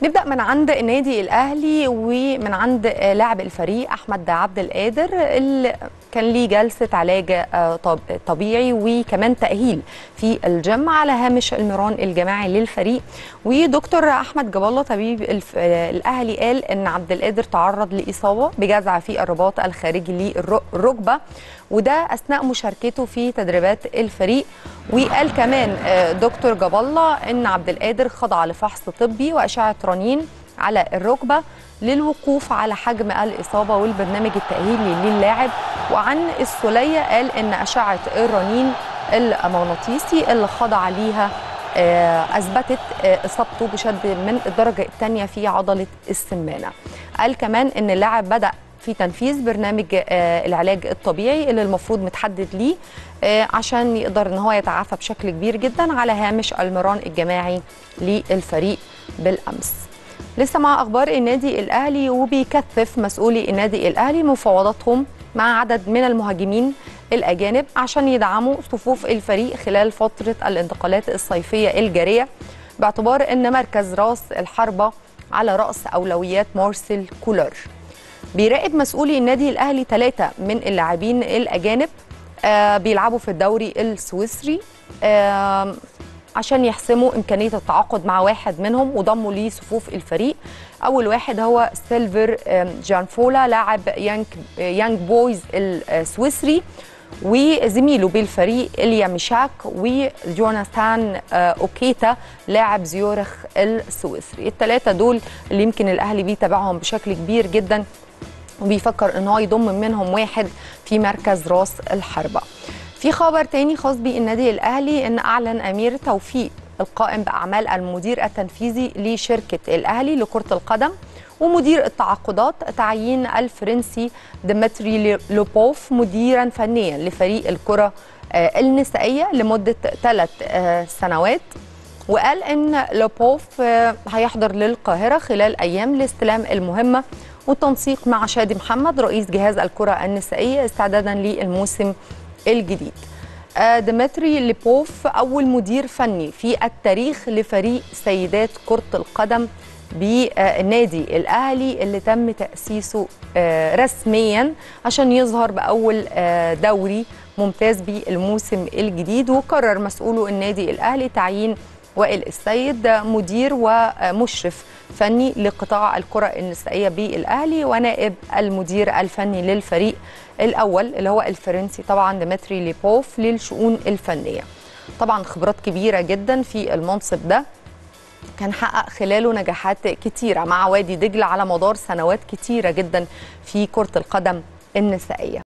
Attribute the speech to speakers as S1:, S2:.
S1: نبدا من عند النادي الاهلي ومن عند آه، لاعب الفريق احمد عبد القادر اللي كان ليه جلسه علاج آه، طب- طبيعي وكمان تاهيل في الجيم على هامش المران الجماعي للفريق ودكتور احمد جاب الله طبيب الف- آه، الاهلي قال ان عبد القادر تعرض لاصابه بجزع في الرباط الخارجي للركبه وده اثناء مشاركته في تدريبات الفريق وقال كمان آه، دكتور جاب الله ان عبد القادر خضع لفحص طبي واشعه رنين على الركبه للوقوف على حجم الاصابه والبرنامج التاهيلي للاعب وعن السوليه قال ان اشعه الرنين المغناطيسي اللي خضع ليها آه، اثبتت آه، اصابته بشد من الدرجه الثانيه في عضله السمانه قال كمان ان اللاعب بدا في تنفيذ برنامج آه، العلاج الطبيعي اللي المفروض متحدد ليه آه، عشان يقدر ان هو يتعافى بشكل كبير جدا على هامش المران الجماعي للفريق بالامس لسه مع اخبار النادي الاهلي وبيكثف مسؤولي النادي الاهلي مفاوضاتهم مع عدد من المهاجمين الاجانب عشان يدعموا صفوف الفريق خلال فتره الانتقالات الصيفيه الجاريه باعتبار ان مركز راس الحربه على راس اولويات مارسيل كولر بيراقب مسؤولي النادي الاهلي ثلاثه من اللاعبين الاجانب آه بيلعبوا في الدوري السويسري آه عشان يحسموا امكانيه التعاقد مع واحد منهم وضموا ليه صفوف الفريق اول واحد هو سيلفر آم، جانفولا لاعب يانج يانج بويز السويسري وزميله بالفريق إليا ميشاك وجوناثان آه، أوكيتا لاعب زيورخ السويسري الثلاثة دول اللي يمكن الأهلي بيتابعهم بشكل كبير جدا وبيفكر ان هو يضم منهم واحد في مركز راس الحربة في خبر تاني خاص بالنادي الاهلي ان اعلن امير توفيق القائم باعمال المدير التنفيذي لشركه الاهلي لكره القدم ومدير التعاقدات تعيين الفرنسي ديمتري لوبوف مديرا فنيا لفريق الكره آه، النسائيه لمده ثلاث سنوات وقال ان لوبوف آه، هيحضر للقاهره خلال ايام لاستلام المهمه والتنسيق مع شادي محمد رئيس جهاز الكره النسائيه استعدادا للموسم الجديد آه، ديمتري ليبوف اول مدير فني في التاريخ لفريق سيدات كره القدم بالنادي الاهلي اللي تم تاسيسه آه، رسميا عشان يظهر باول آه، دوري ممتاز بالموسم الجديد وقرر مسؤولو النادي الاهلي تعيين وائل السيد مدير ومشرف فني لقطاع الكرة النسائية بالأهلي ونائب المدير الفني للفريق الأول اللي هو الفرنسي طبعا ديمتري ليبوف للشؤون الفنية طبعا خبرات كبيرة جدا في المنصب ده كان حقق خلاله نجاحات كتيرة مع وادي دجلة على مدار سنوات كتيرة جدا في كرة القدم النسائية